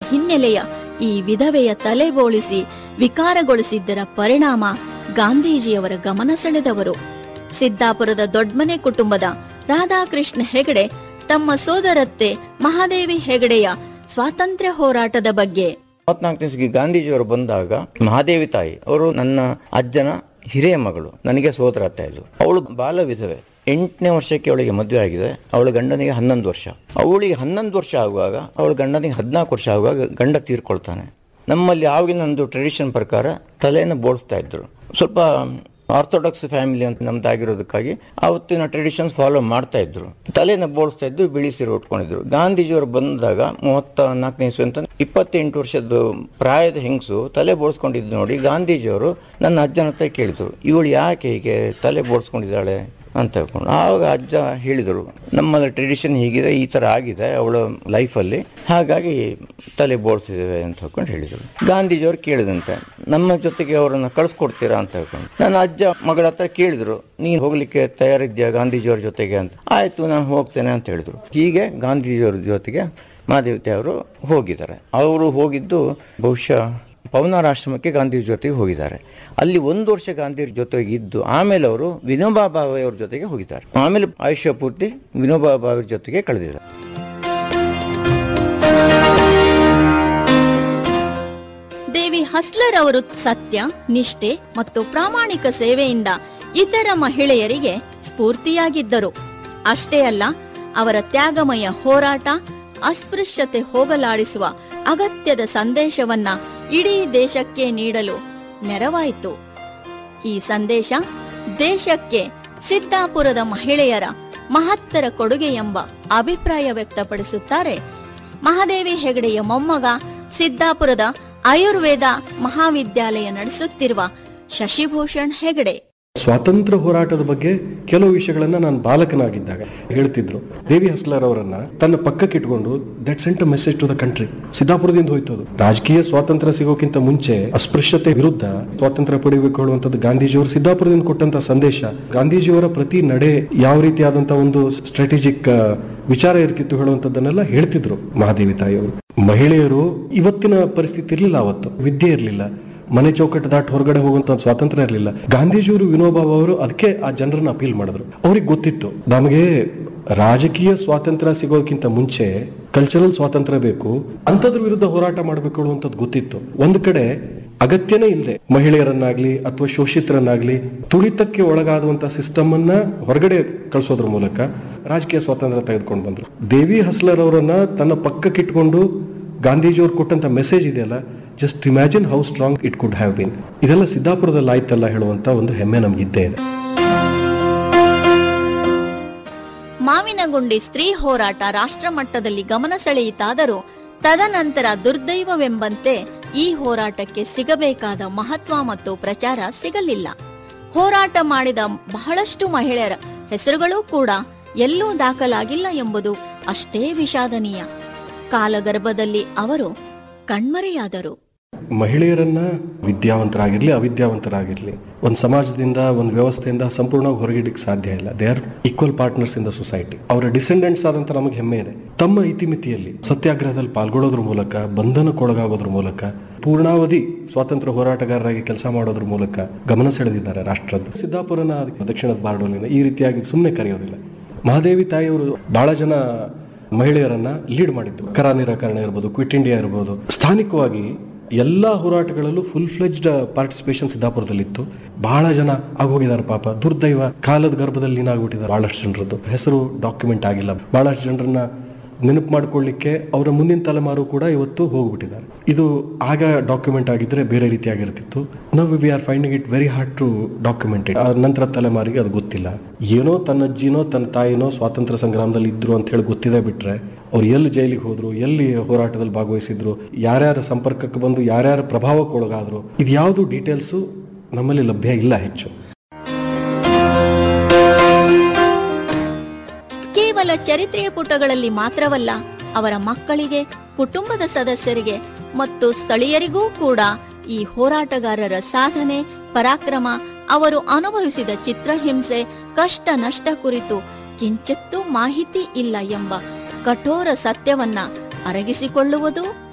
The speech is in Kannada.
ಹಿನ್ನೆಲೆಯ ಈ ವಿಧವೆಯ ತಲೆ ಬೋಳಿಸಿ ವಿಕಾರಗೊಳಿಸಿದ್ದರ ಪರಿಣಾಮ ಗಾಂಧೀಜಿಯವರ ಗಮನ ಸೆಳೆದವರು ಸಿದ್ದಾಪುರದ ದೊಡ್ಮನೆ ಕುಟುಂಬದ ರಾಧಾಕೃಷ್ಣ ಹೆಗಡೆ ತಮ್ಮ ಸೋದರತ್ತೆ ಮಹಾದೇವಿ ಹೆಗಡೆಯ ಸ್ವಾತಂತ್ರ್ಯ ಹೋರಾಟದ ಬಗ್ಗೆ ಮೂವತ್ನಾಲ್ಕನೇ ಗಾಂಧೀಜಿಯವರು ಬಂದಾಗ ಮಹಾದೇವಿ ತಾಯಿ ಅವರು ನನ್ನ ಅಜ್ಜನ ಹಿರಿಯ ಮಗಳು ನನಗೆ ಸೋದರ ಅತ್ತ ಇದ್ಲು ಅವಳು ಬಾಲ ವಿಧವೆ ಎಂಟನೇ ವರ್ಷಕ್ಕೆ ಅವಳಿಗೆ ಮದುವೆ ಆಗಿದೆ ಅವಳ ಗಂಡನಿಗೆ ಹನ್ನೊಂದು ವರ್ಷ ಅವಳಿಗೆ ಹನ್ನೊಂದು ವರ್ಷ ಆಗುವಾಗ ಅವಳ ಗಂಡನಿಗೆ ಹದಿನಾಲ್ಕು ವರ್ಷ ಆಗುವಾಗ ಗಂಡ ತೀರ್ಕೊಳ್ತಾನೆ ನಮ್ಮಲ್ಲಿ ಆವಾಗಿನ ಒಂದು ಟ್ರೆಡಿಷನ್ ಪ್ರಕಾರ ತಲೆಯನ್ನು ಬೋಳಿಸ್ತಾ ಇದ್ರು ಸ್ವಲ್ಪ ಆರ್ಥೋಡಾಕ್ಸ್ ಫ್ಯಾಮಿಲಿ ಅಂತ ನಮ್ದಾಗಿರೋದಕ್ಕಾಗಿ ಆವತ್ತಿನ ಟ್ರೆಡಿಷನ್ಸ್ ಫಾಲೋ ಮಾಡ್ತಾ ಇದ್ರು ತಲೆನ ಬೋಳಿಸ್ತಾ ಇದ್ರು ಬಿಳಿ ಸೀರೆ ಉಟ್ಕೊಂಡಿದ್ರು ಗಾಂಧೀಜಿಯವರು ಬಂದಾಗ ಮೂವತ್ತ ನಾಲ್ಕನೇ ಇಸ್ವಿ ಅಂತ ಇಪ್ಪತ್ತೆಂಟು ವರ್ಷದ ಪ್ರಾಯದ ಹೆಂಗಸು ತಲೆ ಬೋಳ್ಸ್ಕೊಂಡಿದ್ದು ನೋಡಿ ಗಾಂಧೀಜಿಯವರು ನನ್ನ ಅಜ್ಜನ ಹತ್ರ ಕೇಳಿದ್ರು ಇವಳು ಯಾಕೆ ಹೀಗೆ ತಲೆ ಬೋಳ್ಸ್ಕೊಂಡಿದ್ದಾಳೆ ಅಂತ ಹೇಳ್ಕೊಂಡು ಆವಾಗ ಅಜ್ಜ ಹೇಳಿದರು ನಮ್ಮ ಟ್ರೆಡಿಷನ್ ಹೀಗಿದೆ ಈ ಥರ ಆಗಿದೆ ಅವಳ ಲೈಫಲ್ಲಿ ಹಾಗಾಗಿ ತಲೆ ಬೋಳ್ಸಿದ್ದೇವೆ ಅಂತ ಹೇಳ್ಕೊಂಡು ಹೇಳಿದರು ಗಾಂಧೀಜಿಯವರು ಕೇಳಿದಂತೆ ನಮ್ಮ ಜೊತೆಗೆ ಅವರನ್ನು ಕಳಿಸ್ಕೊಡ್ತೀರಾ ಅಂತ ಹೇಳ್ಕೊಂಡು ನನ್ನ ಅಜ್ಜ ಮಗಳ ಹತ್ರ ಕೇಳಿದರು ನೀನು ಹೋಗ್ಲಿಕ್ಕೆ ತಯಾರಿದ್ಯಾ ಗಾಂಧೀಜಿಯವ್ರ ಜೊತೆಗೆ ಅಂತ ಆಯಿತು ನಾನು ಹೋಗ್ತೇನೆ ಅಂತ ಹೇಳಿದರು ಹೀಗೆ ಗಾಂಧೀಜಿಯವ್ರ ಜೊತೆಗೆ ಮಹಾದೇವತೆ ಅವರು ಹೋಗಿದ್ದಾರೆ ಅವರು ಹೋಗಿದ್ದು ಬಹುಶಃ ಪವನಾರಾಶ್ರಮಕ್ಕೆ ಗಾಂಧೀಜಿ ಜೊತೆಗೆ ಹೋಗಿದ್ದಾರೆ ಅಲ್ಲಿ ಒಂದು ವರ್ಷ ಗಾಂಧೀಜಿ ಜೊತೆಗೆ ಇದ್ದು ಆಮೇಲೆ ಅವರು ವಿನೋಬಾ ಭಾವೆ ಅವ್ರ ಜೊತೆಗೆ ಹೋಗಿದ್ದಾರೆ ಆಮೇಲೆ ಆಯುಷ್ಯ ಪೂರ್ತಿ ವಿನೋಬಾ ಭಾವೆ ಜೊತೆಗೆ ಕಳೆದಿದ್ದಾರೆ ದೇವಿ ಹಸ್ಲರ್ ಅವರು ಸತ್ಯ ನಿಷ್ಠೆ ಮತ್ತು ಪ್ರಾಮಾಣಿಕ ಸೇವೆಯಿಂದ ಇತರ ಮಹಿಳೆಯರಿಗೆ ಸ್ಫೂರ್ತಿಯಾಗಿದ್ದರು ಅಷ್ಟೇ ಅಲ್ಲ ಅವರ ತ್ಯಾಗಮಯ ಹೋರಾಟ ಅಸ್ಪೃಶ್ಯತೆ ಹೋಗಲಾಡಿಸುವ ಅಗತ್ಯದ ಸಂದೇಶವನ್ನ ಇಡೀ ದೇಶಕ್ಕೆ ನೀಡಲು ನೆರವಾಯಿತು ಈ ಸಂದೇಶ ದೇಶಕ್ಕೆ ಸಿದ್ದಾಪುರದ ಮಹಿಳೆಯರ ಮಹತ್ತರ ಕೊಡುಗೆ ಎಂಬ ಅಭಿಪ್ರಾಯ ವ್ಯಕ್ತಪಡಿಸುತ್ತಾರೆ ಮಹಾದೇವಿ ಹೆಗಡೆಯ ಮೊಮ್ಮಗ ಸಿದ್ದಾಪುರದ ಆಯುರ್ವೇದ ಮಹಾವಿದ್ಯಾಲಯ ನಡೆಸುತ್ತಿರುವ ಶಶಿಭೂಷಣ್ ಹೆಗಡೆ ಸ್ವಾತಂತ್ರ್ಯ ಹೋರಾಟದ ಬಗ್ಗೆ ಕೆಲವು ವಿಷಯಗಳನ್ನ ನಾನು ಬಾಲಕನಾಗಿದ್ದಾಗ ಹೇಳ್ತಿದ್ರು ದೇವಿ ಹಸ್ಲರ್ ಅವರನ್ನ ತನ್ನ ಪಕ್ಕಕ್ಕೆ ಇಟ್ಕೊಂಡು that sent a message to the country ಸಿದ್ದಾಪುರದಿಂದ ಹೋಯ್ತು ಅದು ರಾಜಕೀಯ ಸ್ವಾತಂತ್ರ್ಯ ಸಿಗೋಕ್ಕಿಂತ ಮುಂಚೆ ಅಸ್ಪೃಶ್ಯತೆ ವಿರುದ್ಧ ಸ್ವಾತಂತ್ರ್ಯ ಪಡಿಬೇಕು ಹೇಳುವಂತದ್ದು ಗಾಂಧೀಜಿಯವರು ಸಿದ್ದಾಪುರದಿಂದ ಕೊಟ್ಟಂತ ಸಂದೇಶ ಗಾಂಧೀಜಿಯವರ ಪ್ರತಿ ನಡೆ ಯಾವ ರೀತಿಯಾದಂತ ಒಂದು ಸ್ಟ್ರಾಟಜಿಕ್ ವಿಚಾರ ಇರ್ತಿತ್ತು ಹೇಳುವಂತದ್ದನ್ನೆಲ್ಲ ಹೇಳ್ತಿದ್ರು ಮಹಾದೇವಿ ತಾಯಿಯವರು ಮಹಿಳೆಯರು ಇವತ್ತಿನ ಪರಿಸ್ಥಿತಿ ಇರಲಿಲ್ಲ ಅವತ್ತು ವಿದ್ಯೆ ಇರಲಿಲ್ಲ ಮನೆ ಚೌಕಟ್ಟು ದಾಟ್ ಹೊರಗಡೆ ಹೋಗುವಂತ ಒಂದು ಸ್ವಾತಂತ್ರ್ಯ ಇರಲಿಲ್ಲ ಗಾಂಧೀಜಿಯವರು ವಿನೋಬಾ ಅವರು ಅದಕ್ಕೆ ಆ ಜನರನ್ನ ಅಪೀಲ್ ಮಾಡಿದ್ರು ಅವ್ರಿಗೆ ಗೊತ್ತಿತ್ತು ನಮಗೆ ರಾಜಕೀಯ ಸ್ವಾತಂತ್ರ್ಯ ಸಿಗೋದಕ್ಕಿಂತ ಮುಂಚೆ ಕಲ್ಚರಲ್ ಸ್ವಾತಂತ್ರ್ಯ ಬೇಕು ಅಂತದ್ರ ವಿರುದ್ಧ ಹೋರಾಟ ಮಾಡಬೇಕು ಅನ್ನುವಂಥದ್ದು ಗೊತ್ತಿತ್ತು ಒಂದು ಕಡೆ ಅಗತ್ಯನೇ ಇಲ್ಲದೆ ಮಹಿಳೆಯರನ್ನಾಗ್ಲಿ ಅಥವಾ ಶೋಷಿತರನ್ನಾಗ್ಲಿ ತುಳಿತಕ್ಕೆ ಒಳಗಾಗುವಂತ ಸಿಸ್ಟಮ್ ಅನ್ನ ಹೊರಗಡೆ ಕಳಿಸೋದ್ರ ಮೂಲಕ ರಾಜಕೀಯ ಸ್ವಾತಂತ್ರ್ಯ ತೆಗೆದುಕೊಂಡು ಬಂದ್ರು ದೇವಿ ಹಸ್ಲರ್ ಅವರನ್ನ ತನ್ನ ಪಕ್ಕಕ್ಕಿಟ್ಕೊಂಡು ಗಾಂಧೀಜಿಯವ್ರು ಕೊಟ್ಟಂತ ಮೆಸೇಜ್ ಇದೆಯಲ್ಲ just imagine how strong it could have been ಇದೆಲ್ಲ ಸಿದ್ದಾಪುರದಲ್ಲಿ ಆಯ್ತಲ್ಲ ಹೇಳುವಂತ ಒಂದು ಹೆಮ್ಮೆ ನಮ್ಗಿದ್ದೇ ಇದೆ ಮಾವಿನಗುಂಡಿ ಸ್ತ್ರೀ ಹೋರಾಟ ರಾಷ್ಟ್ರಮಟ್ಟದಲ್ಲಿ ಗಮನ ಸೆಳೆಯಿತಾದರೂ ತದನಂತರ ದುರ್ದೈವವೆಂಬಂತೆ ಈ ಹೋರಾಟಕ್ಕೆ ಸಿಗಬೇಕಾದ ಮಹತ್ವ ಮತ್ತು ಪ್ರಚಾರ ಸಿಗಲಿಲ್ಲ ಹೋರಾಟ ಮಾಡಿದ ಬಹಳಷ್ಟು ಮಹಿಳೆಯರ ಹೆಸರುಗಳೂ ಕೂಡ ಎಲ್ಲೂ ದಾಖಲಾಗಿಲ್ಲ ಎಂಬುದು ಅಷ್ಟೇ ವಿಷಾದನೀಯ ಕಾಲಗರ್ಭದಲ್ಲಿ ಅವರು ಕಣ್ಮರೆಯಾದರು ಮಹಿಳೆಯರನ್ನ ವಿದ್ಯಾವಂತರಾಗಿರ್ಲಿ ಅವಿದ್ಯಾವಂತರಾಗಿರ್ಲಿ ಒಂದು ಸಮಾಜದಿಂದ ಒಂದು ವ್ಯವಸ್ಥೆಯಿಂದ ಸಂಪೂರ್ಣವಾಗಿ ಹೊರಗಿಡಕ್ಕೆ ಸಾಧ್ಯ ಇಲ್ಲ they are equal partners in the society ಅವರ ಡಿಸೆಂಡೆಂಟ್ಸ್ ಆದಂತ ನಮಗೆ ಹೆಮ್ಮೆ ಇದೆ ತಮ್ಮ ಇತಿಮಿತಿಯಲ್ಲಿ ಸತ್ಯಾಗ್ರಹದಲ್ಲಿ ಪಾಲ್ಗೊಳ್ಳೋದ್ರ ಮೂಲಕ ಬಂಧನಕ್ಕೊಳಗಾಗೋದ್ರ ಮೂಲಕ ಪೂರ್ಣಾವಧಿ ಸ್ವಾತಂತ್ರ್ಯ ಹೋರಾಟಗಾರರಾಗಿ ಕೆಲಸ ಮಾಡೋದ್ರ ಮೂಲಕ ಗಮನ ಸೆಳೆದಿದ್ದಾರೆ ರಾಷ್ಟ್ರದ ಸಿದ್ದಾಪುರನ ದಕ್ಷಿಣದ ಬಾರ್ಡೋಲಿನ ಈ ರೀತಿಯಾಗಿ ಸುಮ್ಮನೆ ಕರೆಯೋದಿಲ್ಲ ಮಹಾದೇವಿ ತಾಯಿಯವರು ಬಹಳ ಜನ ಮಹಿಳೆಯರನ್ನ ಲೀಡ್ ಮಾಡಿದ್ರು ಕರ ನಿರಾಕರಣೆ ಇರ್ಬೋದು ಕ್ವಿಟ್ ಇಂಡಿಯಾ ಇರ್ಬೋದು ಸ್ಥಾನಿಕವಾಗಿ ಎಲ್ಲಾ ಹೋರಾಟಗಳಲ್ಲೂ ಫುಲ್ ಫ್ಲೆಜ್ಡ್ ಪಾರ್ಟಿಸಿಪೇಷನ್ ಸಿದ್ದಾಪುರದಲ್ಲಿತ್ತು ಬಹಳ ಜನ ಆಗೋಗಿದ್ದಾರೆ ಪಾಪ ದುರ್ದೈವ ಕಾಲದ ಗರ್ಭದಲ್ಲಿ ಏನಾಗ್ಬಿಟ್ಟಿದ್ದಾರೆ ಬಹಳಷ್ಟು ಜನರದ್ದು ಹೆಸರು ಡಾಕ್ಯುಮೆಂಟ್ ಆಗಿಲ್ಲ ಬಹಳಷ್ಟು ಜನರನ್ನ ನೆನಪು ಮಾಡ್ಕೊಳ್ಳಿಕ್ಕೆ ಅವರ ಮುಂದಿನ ತಲೆಮಾರು ಕೂಡ ಇವತ್ತು ಹೋಗ್ಬಿಟ್ಟಿದ್ದಾರೆ ಇದು ಆಗ ಡಾಕ್ಯುಮೆಂಟ್ ಆಗಿದ್ರೆ ಬೇರೆ ರೀತಿಯಾಗಿರ್ತಿತ್ತು ನಾವು we are finding it very hard to document ಆ ನಂತರ ತಲೆಮಾರಿಗೆ ಅದು ಗೊತ್ತಿಲ್ಲ ಏನೋ ತನ್ನ ಅಜ್ಜಿನೋ ತನ್ನ ತಾಯಿನೋ ಸ್ವಾತಂತ್ರ್ಯ ಸಂಗ್ರಾಮದಲ್ಲಿ ಇದ್ರು ಅಂತ ಹೇಳಿ ಗೊತ್ತಿದೆ ಬಿಟ್ರೆ ಅವ್ರು ಎಲ್ಲಿ ಜೈಲಿಗೆ ಹೋದ್ರು ಎಲ್ಲಿ ಹೋರಾಟದಲ್ಲಿ ಭಾಗವಹಿಸಿದ್ರು ಯಾರ್ಯಾರ ಸಂಪರ್ಕಕ್ಕೆ ಬಂದು ಯಾರ್ಯಾರ ಪ್ರಭಾವಕ್ಕೆ ಒಳಗಾದ್ರು ಇದು ಯಾವುದು ಡೀಟೇಲ್ಸು ನಮ್ಮಲ್ಲಿ ಲಭ್ಯ ಇಲ್ಲ ಹೆಚ್ಚು ಕೇವಲ ಚರಿತ್ರೆಯ ಪುಟಗಳಲ್ಲಿ ಮಾತ್ರವಲ್ಲ ಅವರ ಮಕ್ಕಳಿಗೆ ಕುಟುಂಬದ ಸದಸ್ಯರಿಗೆ ಮತ್ತು ಸ್ಥಳೀಯರಿಗೂ ಕೂಡ ಈ ಹೋರಾಟಗಾರರ ಸಾಧನೆ ಪರಾಕ್ರಮ ಅವರು ಅನುಭವಿಸಿದ ಚಿತ್ರಹಿಂಸೆ ಕಷ್ಟ ನಷ್ಟ ಕುರಿತು ಕಿಂಚಿತ್ತೂ ಮಾಹಿತಿ ಇಲ್ಲ ಎಂಬ ಕಠೋರ ಸತ್ಯವನ್ನ ಅರಗಿಸಿಕೊಳ್ಳುವುದು